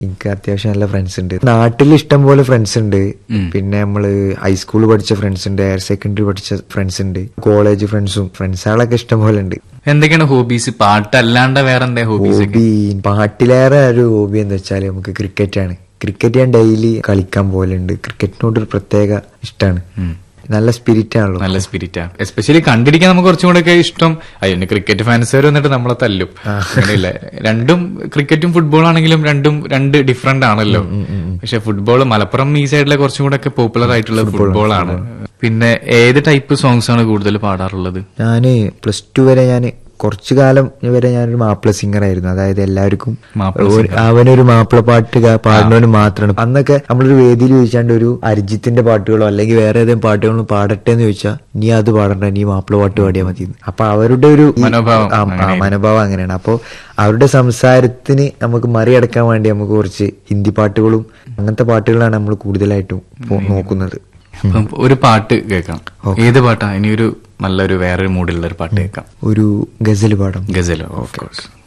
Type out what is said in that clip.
എനിക്ക് അത്യാവശ്യം നല്ല ഫ്രണ്ട്സ് ഉണ്ട് നാട്ടിൽ ഇഷ്ടം പോലെ ഫ്രണ്ട്സ് ഉണ്ട് പിന്നെ നമ്മള് ഹൈസ്കൂൾ പഠിച്ച ഫ്രണ്ട്സ് ഉണ്ട് ഹയർ സെക്കൻഡറി പഠിച്ച ഫ്രണ്ട്സ് ഉണ്ട് കോളേജ് ഫ്രണ്ട്സും ഫ്രണ്ട്സുകളൊക്കെ ഇഷ്ടം പോലെ ഉണ്ട് എന്തൊക്കെയാണ് ഹോബീസ് പാട്ടല്ലാണ്ട് വേറെ എന്താ ഹോബീസ് ഒക്കെ ഹോബി പാട്ടിലേറെ ഒരു ഹോബി എന്ന് വെച്ചാൽ നമുക്ക് ക്രിക്കറ്റ് ആണ് ക്രിക്കറ്റ് ഞാൻ ഡെയിലി കളിക്കാൻ പോലുണ്ട് ക്രിക്കറ്റിനോട് ഒരു പ്രത്യേക ഇഷ്ടമാണ് നല്ല സ്പിരിറ്റ് ആണല്ലോ നല്ല സ്പിരിറ്റാ എസ്പെഷ്യലി കണ്ടിരിക്കാൻ നമുക്ക് കുറച്ചും കൂടെ ഒക്കെ ഇഷ്ടം അയ്യോ ക്രിക്കറ്റ് ഫാൻസുകാർ വന്നിട്ട് നമ്മളെ തല്ലും അങ്ങനെയല്ല രണ്ടും ക്രിക്കറ്റും ഫുട്ബോൾ ആണെങ്കിലും രണ്ടും രണ്ട് ഡിഫറെന്റ് ആണല്ലോ പക്ഷെ ഫുട്ബോൾ മലപ്പുറം ഈ സൈഡിലെ കുറച്ചും കൂടെ ഒക്കെ പോപ്പുലർ ആയിട്ടുള്ള ഫുട്ബോൾ ആണ് പിന്നെ ഏത് ടൈപ്പ് സോങ്സ് ആണ് കൂടുതൽ പാടാറുള്ളത് ഞാന് പ്ലസ് ടു വരെ ഞാൻ കുറച്ചു കാലം വരെ ഞാനൊരു മാപ്പിള സിംഗർ ആയിരുന്നു അതായത് എല്ലാവർക്കും മാപ്പിള ഒരു- അവനൊരു മാപ്പിള പാട്ട് ഗാ- പാടുന്നവന് മാത്രമാണ് അന്നൊക്കെ നമ്മളൊരു വേദിയിൽ ചോദിച്ചാണ്ട് ഒരു അരിജിത്തിന്റെ പാട്ടുകളോ അല്ലെങ്കിൽ വേറെ ഏതെങ്കിലും പാട്ടുകളോ പാടട്ടെ എന്ന് ചോദിച്ചാൽ നീ അത് പാടണ്ട നീ മാപ്പിള പാട്ട് പാടിയാൽ മതി എന്ന്. അപ്പൊ അവരുടെ ഒരു ഈ- മനോഭാവം ആ, ആ, മനോഭാവം അങ്ങനെയാണ് അപ്പോൾ അവരുടെ സംസാരത്തിന് നമുക്ക് മറികടക്കാൻ വേണ്ടി നമുക്ക് കുറച്ച് ഹിന്ദി പാട്ടുകളും അങ്ങനത്തെ പാട്ടുകളാണ് നമ്മൾ കൂടുതലായിട്ടും പോ- നോക്കുന്നത് അപ്പം ഒരു പാട്ട് കേൾക്കാം ഏത് പാട്ടാ ഇനി ഒരു നല്ലൊരു വേറൊരു മൂഡിലുള്ള ഒരു പാട്ട് കേൾക്കാം ഒരു ഗസൽ പാടം ഗസലോ ഓഫ് കോഴ്സ്